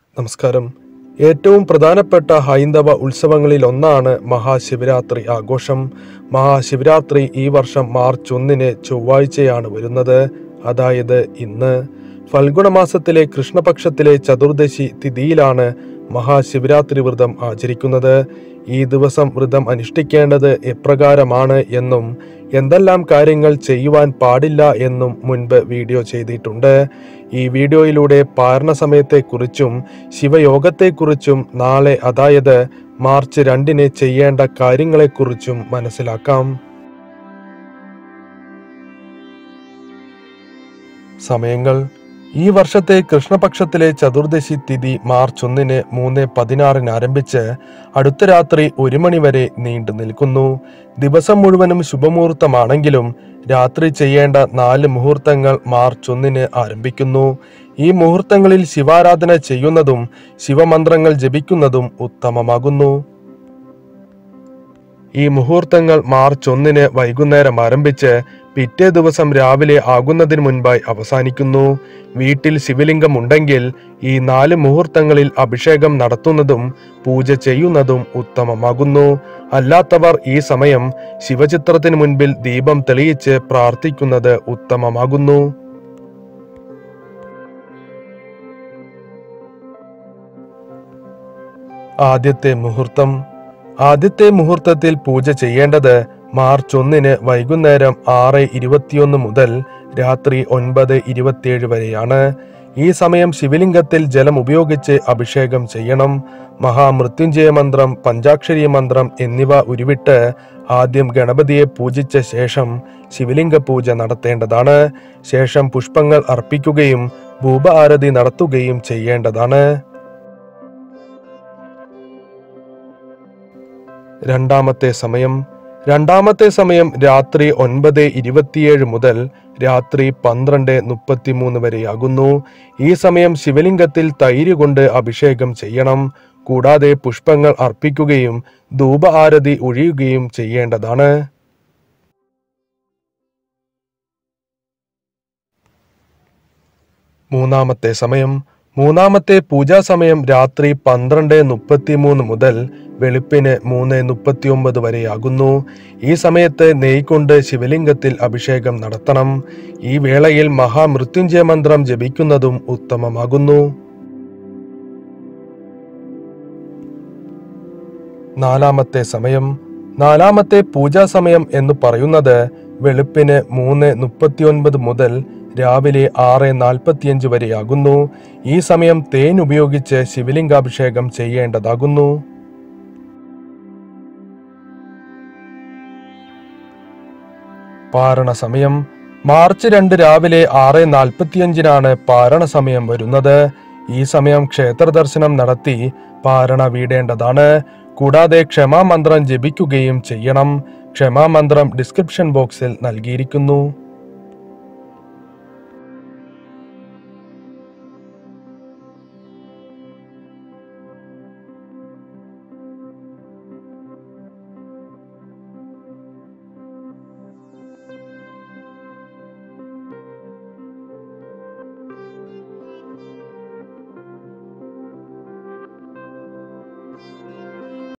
നമസ്കാരം ഏറ്റവും പ്രധാനപ്പെട്ട ഹൈന്ദവ ഉത്സവങ്ങളിൽ ഒന്നാണ് മഹാശിവരാത്രി ആഘോഷം മഹാശിവരാത്രി ഈ വർഷം മാർച്ച് ഒന്നിന് ചൊവ്വാഴ്ചയാണ് വരുന്നത് അതായത് ഇന്ന് ഫൽഗുണ മാസത്തിലെ കൃഷ്ണപക്ഷത്തിലെ ചതുർദശി തിഥിയിലാണ് മഹാശിവരാത്രി വ്രതം ആചരിക്കുന്നത് ഈ ദിവസം വ്രതം അനുഷ്ഠിക്കേണ്ടത് എപ്രകാരമാണ് എന്നും എന്തെല്ലാം കാര്യങ്ങൾ ചെയ്യുവാൻ പാടില്ല എന്നും മുൻപ് വീഡിയോ ചെയ്തിട്ടുണ്ട് ഈ വീഡിയോയിലൂടെ പാരണ സമയത്തെക്കുറിച്ചും ശിവയോഗത്തെക്കുറിച്ചും നാളെ അതായത് മാർച്ച് രണ്ടിന് ചെയ്യേണ്ട കാര്യങ്ങളെക്കുറിച്ചും മനസ്സിലാക്കാം സമയങ്ങൾ ഈ വർഷത്തെ കൃഷ്ണപക്ഷത്തിലെ ചതുർദശി തിഥി മാർച്ച് ഒന്നിന് മൂന്ന് പതിനാറിന് ആരംഭിച്ച് അടുത്ത രാത്രി ഒരു മണി വരെ നീണ്ടു നിൽക്കുന്നു ദിവസം മുഴുവനും ശുഭമുഹൂർത്തമാണെങ്കിലും രാത്രി ചെയ്യേണ്ട നാല് മുഹൂർത്തങ്ങൾ മാർച്ച് ഒന്നിന് ആരംഭിക്കുന്നു ഈ മുഹൂർത്തങ്ങളിൽ ശിവാരാധന ചെയ്യുന്നതും ശിവമന്ത്രങ്ങൾ ജപിക്കുന്നതും ഉത്തമമാകുന്നു ഈ മുഹൂർത്തങ്ങൾ മാർച്ച് ഒന്നിന് വൈകുന്നേരം ആരംഭിച്ച് പിറ്റേ ദിവസം രാവിലെ ആകുന്നതിന് മുൻപായി അവസാനിക്കുന്നു വീട്ടിൽ ശിവലിംഗം ഉണ്ടെങ്കിൽ ഈ നാല് മുഹൂർത്തങ്ങളിൽ അഭിഷേകം നടത്തുന്നതും പൂജ ചെയ്യുന്നതും ഉത്തമമാകുന്നു അല്ലാത്തവർ ഈ സമയം ശിവചിത്രത്തിന് മുൻപിൽ ദീപം തെളിയിച്ച് പ്രാർത്ഥിക്കുന്നത് ഉത്തമമാകുന്നു ആദ്യത്തെ മുഹൂർത്തം ആദ്യത്തെ മുഹൂർത്തത്തിൽ പൂജ ചെയ്യേണ്ടത് മാർച്ച് ഒന്നിന് വൈകുന്നേരം ആറ് ഇരുപത്തിയൊന്ന് മുതൽ രാത്രി ഒൻപത് ഇരുപത്തിയേഴ് വരെയാണ് ഈ സമയം ശിവലിംഗത്തിൽ ജലം ഉപയോഗിച്ച് അഭിഷേകം ചെയ്യണം മഹാമൃത്യുഞ്ജയ മന്ത്രം പഞ്ചാക്ഷരി മന്ത്രം എന്നിവ ഉരുവിട്ട് ആദ്യം ഗണപതിയെ പൂജിച്ച ശേഷം ശിവലിംഗ പൂജ നടത്തേണ്ടതാണ് ശേഷം പുഷ്പങ്ങൾ അർപ്പിക്കുകയും ഭൂപ ആരതി നടത്തുകയും ചെയ്യേണ്ടതാണ് രണ്ടാമത്തെ സമയം രണ്ടാമത്തെ സമയം രാത്രി ഒൻപത് ഇരുപത്തിയേഴ് മുതൽ രാത്രി പന്ത്രണ്ട് മുപ്പത്തിമൂന്ന് വരെയാകുന്നു ഈ സമയം ശിവലിംഗത്തിൽ തൈര് കൊണ്ട് അഭിഷേകം ചെയ്യണം കൂടാതെ പുഷ്പങ്ങൾ അർപ്പിക്കുകയും ധൂപ ആരതി ഒഴിയുകയും ചെയ്യേണ്ടതാണ് മൂന്നാമത്തെ സമയം മൂന്നാമത്തെ പൂജാ സമയം രാത്രി പന്ത്രണ്ട് മുപ്പത്തിമൂന്ന് മുതൽ വെളുപ്പിന് മൂന്ന് മുപ്പത്തിയൊമ്പത് വരെയാകുന്നു ഈ സമയത്ത് നെയ് കൊണ്ട് ശിവലിംഗത്തിൽ അഭിഷേകം നടത്തണം ഈ വേളയിൽ മഹാമൃത്യുഞ്ജയ മന്ത്രം ജപിക്കുന്നതും ഉത്തമമാകുന്നു നാലാമത്തെ സമയം നാലാമത്തെ പൂജാ സമയം എന്ന് പറയുന്നത് വെളുപ്പിന് മൂന്ന് മുപ്പത്തിയൊൻപത് മുതൽ രാവിലെ ആറ് നാൽപ്പത്തിയഞ്ച് വരെയാകുന്നു ഈ സമയം തേൻ ഉപയോഗിച്ച് ശിവലിംഗാഭിഷേകം ചെയ്യേണ്ടതാകുന്നു പാരണ സമയം മാർച്ച് രണ്ട് രാവിലെ ആറ് നാൽപ്പത്തിയഞ്ചിനാണ് പാരണ സമയം വരുന്നത് ഈ സമയം ക്ഷേത്ര ദർശനം നടത്തി പാരണ വീടേണ്ടതാണ് കൂടാതെ ക്ഷമാമന്ത്രം ജപിക്കുകയും ചെയ്യണം ക്ഷമാമന്ത്രം ഡിസ്ക്രിപ്ഷൻ ബോക്സിൽ നൽകിയിരിക്കുന്നു